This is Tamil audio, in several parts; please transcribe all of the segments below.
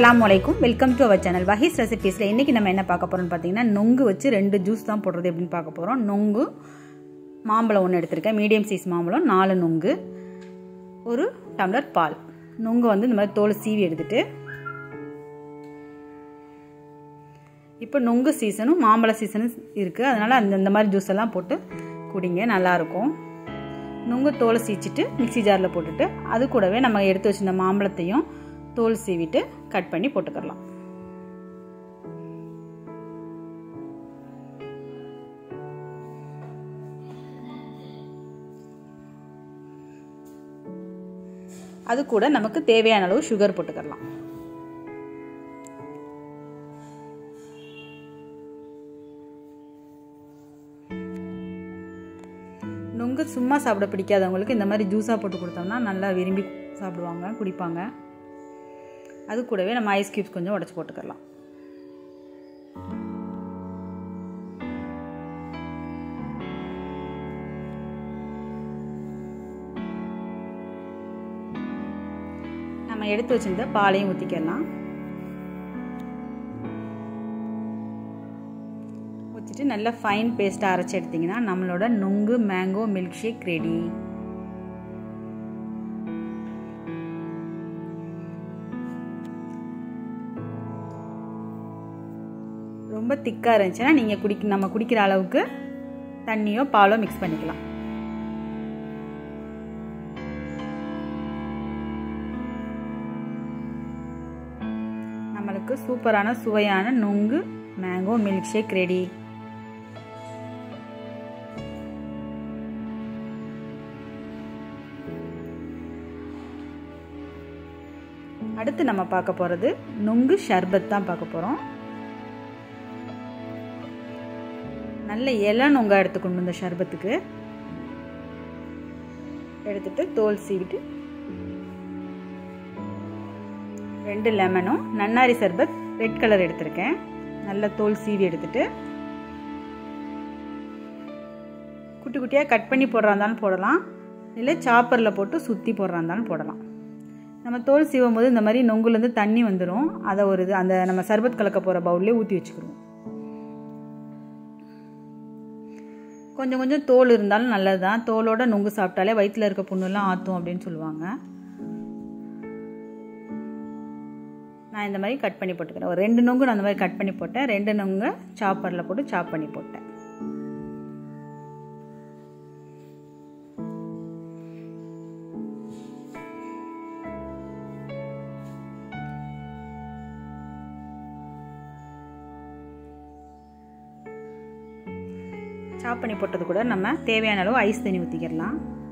அஸ்ஸலாமு அலைக்கும் welcome to our channel Vahees ரெசிபீஸில் இன்றைக்கி நம்ம என்ன பார்க்க போகிறோம்னு பார்த்தீங்கன்னா நொங்கு வச்சு ரெண்டு ஜூஸ் தான் போடுறது எப்படின்னு பார்க்க போகிறோம் நொங்கு மாம்பழம் ஒன்று எடுத்திருக்கேன் மீடியம் சைஸ் மாம்பழம் நாலு நொங்கு ஒரு டம்ளர் பால் நொங்கு வந்து இந்த மாதிரி தோல் சீவி எடுத்துட்டு இப்போ நொங்கு சீசனும் மாம்பழ சீசனும் இருக்குது அதனால் அந்த இந்த மாதிரி ஜூஸ் எல்லாம் போட்டு குடிங்க நல்லாயிருக்கும் நுங்கு தோலை சீச்சிட்டு மிக்சி ஜாரில் போட்டுட்டு அது கூடவே நம்ம எடுத்து வச்சிருந்த மாம்பழத்தையும் தோல் சீவிட்டு கட் பண்ணி போட்டுக்கலாம் அது கூட நமக்கு தேவையான அளவு சுகர் போட்டுக்கலாம் நொங்கு சும்மா சாப்பிட பிடிக்காதவங்களுக்கு இந்த மாதிரி ஜூஸாக போட்டு கொடுத்தோம்னா நல்லா விரும்பி சாப்பிடுவாங்க குடிப்பாங்க அது கூடவே நம்ம ஐஸ் க்யூப்ஸ் கொஞ்சம் உடச்சி போட்டுக்கலாம் நம்ம எடுத்து வச்சிருந்த பாலையும் ஊற்றிக்கலாம் ஊற்றிட்டு நல்லா ஃபைன் பேஸ்ட்டாக அரைச்சி எடுத்திங்கன்னா நம்மளோட நொங்கு மேங்கோ மில்க் ஷேக் ரெடி ரொம்ப திக்காக இருந்துச்சுன்னா நீங்கள் குடிக்க நம்ம குடிக்கிற அளவுக்கு தண்ணியோ பாலோ மிக்ஸ் பண்ணிக்கலாம் நம்மளுக்கு சூப்பரான சுவையான நொங்கு மேங்கோ மில்க் ஷேக் ரெடி அடுத்து நம்ம பார்க்க போகிறது நொங்கு ஷர்பத் தான் பார்க்க போகிறோம் நல்ல இலை நொங்கா எடுத்துக்கணும் இந்த ஷர்பத்துக்கு எடுத்துட்டு தோல் சீவிட்டு ரெண்டு லெமனும் நன்னாரி சர்பத் ரெட் கலர் எடுத்திருக்கேன் நல்ல தோல் சீவி எடுத்துட்டு குட்டி குட்டியாக கட் பண்ணி போடுறா இருந்தாலும் போடலாம் இல்லை சாப்பரில் போட்டு சுற்றி போடுறா இருந்தாலும் போடலாம் நம்ம தோல் சீவும் போது இந்த மாதிரி நொங்குலேருந்து தண்ணி வந்துடும் அதை ஒரு இது அந்த நம்ம சர்பத் கலக்க போகிற பவுல்லே ஊற்றி வச்சுக்கிடுவோம் கொஞ்சம் கொஞ்சம் தோல் இருந்தாலும் நல்லது தான் தோலோட நொங்கு சாப்பிட்டாலே வயிற்றில் இருக்க புண்ணெல்லாம் ஆற்றும் அப்படின்னு சொல்லுவாங்க நான் இந்த மாதிரி கட் பண்ணி போட்டுக்கிறேன் ஒரு ரெண்டு நொங்கு நான் அந்த மாதிரி கட் பண்ணி போட்டேன் ரெண்டு நொங்கு சாப்பரில் போட்டு சாப் பண்ணி போட்டேன் சாப் பண்ணி போட்டது கூட நம்ம தேவையான அளவு ஐஸ் தண்ணி ஊற்றிக்கிடலாம்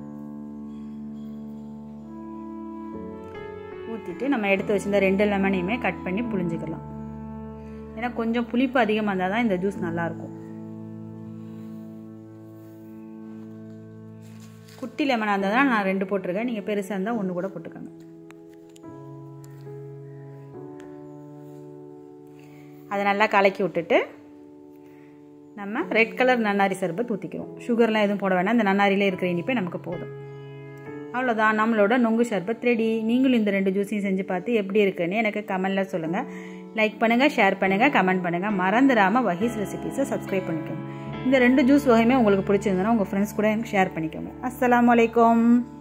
ஊற்றிட்டு நம்ம எடுத்து வச்சிருந்த ரெண்டு லெமனையுமே கட் பண்ணி புளிஞ்சிக்கலாம் ஏன்னா கொஞ்சம் புளிப்பு அதிகமாக இருந்தால் தான் இந்த ஜூஸ் நல்லாயிருக்கும் குட்டி லெமனாக இருந்தால் தான் நான் ரெண்டு போட்டிருக்கேன் நீங்கள் பெருசாக இருந்தால் ஒன்று கூட போட்டுக்கோங்க அதை நல்லா கலக்கி விட்டுட்டு நம்ம ரெட் கலர் நன்னாரி சர்பத் ஊற்றிக்கிறோம் சுகர்லாம் எதுவும் போட வேணாம் இந்த நன்னாரியில் இருக்கிற இனிப்பே நமக்கு போதும் அவ்வளோதான் நம்மளோட நொங்கு சர்பத் ரெடி நீங்களும் இந்த ரெண்டு ஜூஸையும் செஞ்சு பார்த்து எப்படி இருக்குன்னு எனக்கு கமெண்டில் சொல்லுங்கள் லைக் பண்ணுங்கள் ஷேர் பண்ணுங்கள் கமெண்ட் பண்ணுங்கள் மறந்துடாமல் வஹீஸ் ரெசிபீஸை சப்ஸ்கிரைப் பண்ணிக்கோங்க இந்த ரெண்டு ஜூஸ் வகையுமே உங்களுக்கு பிடிச்சிருந்தனா உங்கள் ஃப்ரெண்ட்ஸ் கூட எனக்கு ஷேர் பண்ணிக்கோங்க அஸ்லாம் வலைக்கம்